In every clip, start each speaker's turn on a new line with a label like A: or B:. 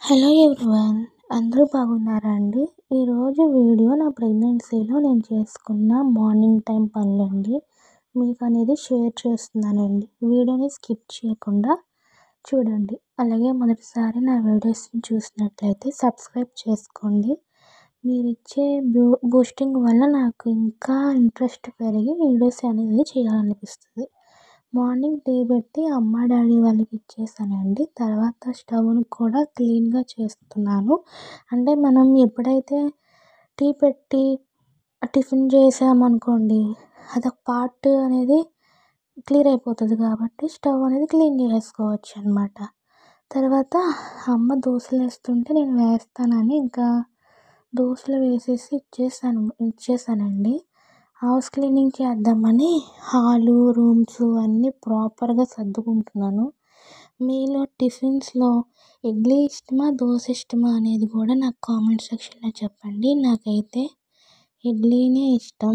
A: hello everyone అందరూ బాగున్నారా అండి ఈరోజు వీడియో నా ప్రెగ్నెన్సీలో నేను చేసుకున్న మార్నింగ్ టైం పనులండి మీకు అనేది షేర్ చేస్తున్నానండి వీడియోని స్కిప్ చేయకుండా చూడండి అలాగే మొదటిసారి నా వీడియోస్ని చూసినట్లయితే సబ్స్క్రైబ్ చేసుకోండి మీరు ఇచ్చే బూ బూస్టింగ్ వల్ల నాకు ఇంకా ఇంట్రెస్ట్ పెరిగి వీడియోస్ అనేది చేయాలనిపిస్తుంది మార్నింగ్ టీ పెట్టి అమ్మ డాడీ వాళ్ళకి ఇచ్చేసానండి తర్వాత స్టవ్ని కూడా క్లీన్గా చేస్తున్నాను అంటే మనం ఎప్పుడైతే టీ పెట్టి టిఫిన్ చేసామనుకోండి అదొక పార్ట్ అనేది క్లియర్ అయిపోతుంది కాబట్టి స్టవ్ అనేది క్లీన్ చేసుకోవచ్చు అనమాట తర్వాత అమ్మ దోశలు వేస్తుంటే నేను వేస్తానని ఇంకా దోశలు వేసేసి ఇచ్చేసాను ఇచ్చేసానండి హౌస్ క్లీనింగ్ చేద్దామని హాలు రూమ్స్ అన్నీ ప్రాపర్గా సర్దుకుంటున్నాను మీలో టిఫిన్స్లో ఇడ్లీ ఇష్టమా దోశ ఇష్టమా అనేది కూడా నాకు కామెంట్ సెక్షన్లో చెప్పండి నాకైతే ఇడ్లీనే ఇష్టం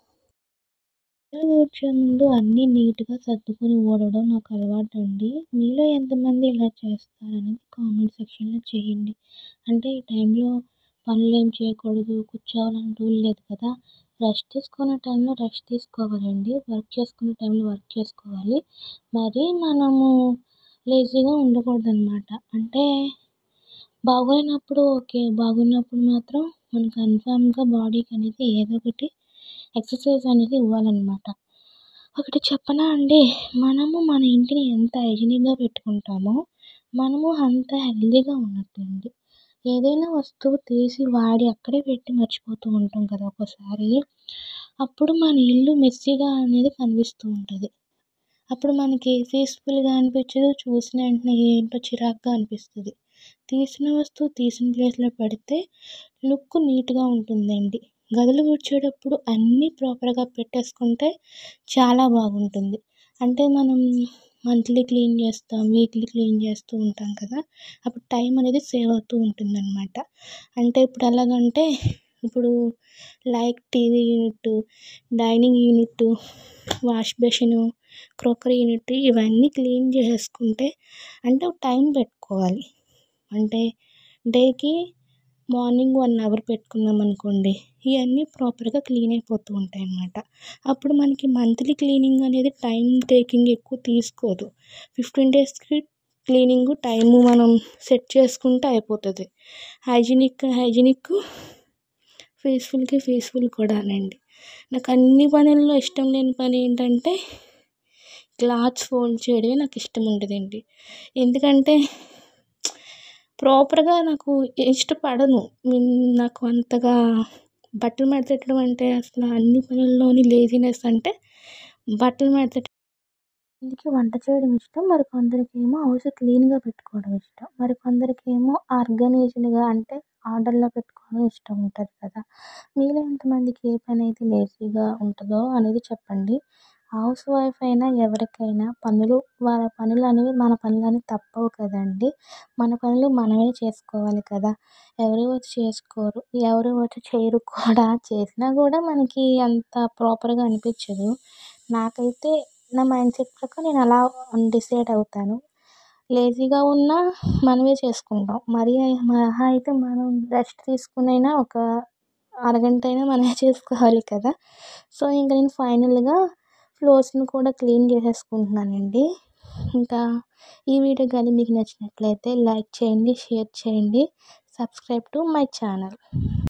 A: కూర్చే ముందు అన్నీ నీట్గా సర్దుకొని ఓడడం నాకు అలవాటు అండి మీలో ఎంతమంది ఇలా చేస్తారనేది కామెంట్ సెక్షన్లో చేయండి అంటే ఈ టైంలో పనులు ఏం చేయకూడదు కూర్చోవాలని రూల్ లేదు కదా రెస్ట్ తీసుకునే టైంలో రెస్ట్ తీసుకోవాలండి వర్క్ చేసుకునే టైంలో వర్క్ చేసుకోవాలి మరి మనము లేజీగా ఉండకూడదు అనమాట అంటే బాగోలేనప్పుడు ఓకే బాగున్నప్పుడు మాత్రం మనం కన్ఫామ్గా బాడీకి అనేది ఏదో ఒకటి ఎక్సర్సైజ్ అనేది ఇవ్వాలన్నమాట ఒకటి చెప్పనా అండి మనము మన ఇంటిని ఎంత హైజీనిక్గా పెట్టుకుంటామో మనము అంత హెల్తీగా ఉన్నట్లండి ఏదైనా వస్తువు తీసి వాడి అక్కడే పెట్టి మర్చిపోతూ ఉంటాం కదా ఒక్కోసారి అప్పుడు మన ఇల్లు మెస్సీగా అనేది కనిపిస్తూ ఉంటుంది అప్పుడు మనకి పీస్ఫుల్గా అనిపించదు చూసిన వెంటనే ఏంటో చిరాకుగా అనిపిస్తుంది తీసిన వస్తువు తీసిన ప్లేస్లో పెడితే లుక్ నీట్గా ఉంటుందండి గదులు ఊడ్చేటప్పుడు అన్నీ ప్రాపర్గా పెట్టేసుకుంటే చాలా బాగుంటుంది అంటే మనం మంత్లీ క్లీన్ చేస్తాం వీక్లీ క్లీన్ చేస్తూ ఉంటాం కదా అప్పుడు టైం అనేది సేవ్ అవుతూ ఉంటుంది అనమాట అంటే ఇప్పుడు ఎలాగంటే ఇప్పుడు like TV unit dining unit wash basin crockery unit ఇవన్నీ క్లీన్ చేసుకుంటే అంటే ఒక టైం పెట్టుకోవాలి అంటే డేకి మార్నింగ్ వన్ అవర్ పెట్టుకున్నాం అనుకోండి ఇవన్నీ ప్రాపర్గా క్లీన్ అయిపోతూ ఉంటాయి అన్నమాట అప్పుడు మనకి మంత్లీ క్లీనింగ్ అనేది టైం టేకింగ్ ఎక్కువ తీసుకోదు ఫిఫ్టీన్ డేస్కి క్లీనింగ్ టైం మనం సెట్ చేసుకుంటే అయిపోతుంది హైజీనిక్ హైజీనిక్ పీస్ఫుల్కి పీస్ఫుల్ కూడానండి నాకు అన్ని పనుల్లో ఇష్టం లేని పని ఏంటంటే క్లాత్స్ ఫోల్డ్ చేయడమే నాకు ఇష్టం ఉండదండి ఎందుకంటే ప్రాపర్గా నాకు ఇష్టపడను నాకు అంతగా బట్టలు మడతెట్టడం అంటే అసలు అన్ని పనుల్లోని లేజినెస్ అంటే బట్టలు మడతెట్టడం కొంతమందికి వంట చేయడం ఇష్టం మరి కొందరికి ఏమో హౌస్ క్లీన్గా పెట్టుకోవడం ఇష్టం మరి కొందరికి ఏమో ఆర్గనైజ్డ్గా అంటే ఆర్డర్లో పెట్టుకోవడం ఇష్టం ఉంటుంది కదా మీలో ఎంతమందికి ఏ పని అయితే లేజీగా ఉంటుందో అనేది చెప్పండి హౌస్ వైఫ్ అయినా ఎవరికైనా పనులు వాళ్ళ పనులు అనేవి మన పనులు అనేవి తప్పవు కదండి మన పనులు మనమే చేసుకోవాలి కదా ఎవరు వచ్చి చేసుకోరు ఎవరు వచ్చి చేయరు కూడా చేసినా కూడా మనకి అంత ప్రాపర్గా అనిపించదు నాకైతే నా మైండ్ సెట్ ప్రకారం నేను అలా డిసైడ్ అవుతాను లేజీగా ఉన్నా మనమే చేసుకుంటాం మరి మహా అయితే మనం రెస్ట్ తీసుకుని అయినా ఒక అరగంట అయినా మనమే చేసుకోవాలి కదా సో ఇంకా నేను ఫైనల్గా ఫ్లోర్స్ని కూడా క్లీన్ చేసేసుకుంటున్నానండి ఇంకా ఈ వీడియో కానీ మీకు నచ్చినట్లయితే లైక్ చేయండి షేర్ చేయండి సబ్స్క్రైబ్ టు మై ఛానల్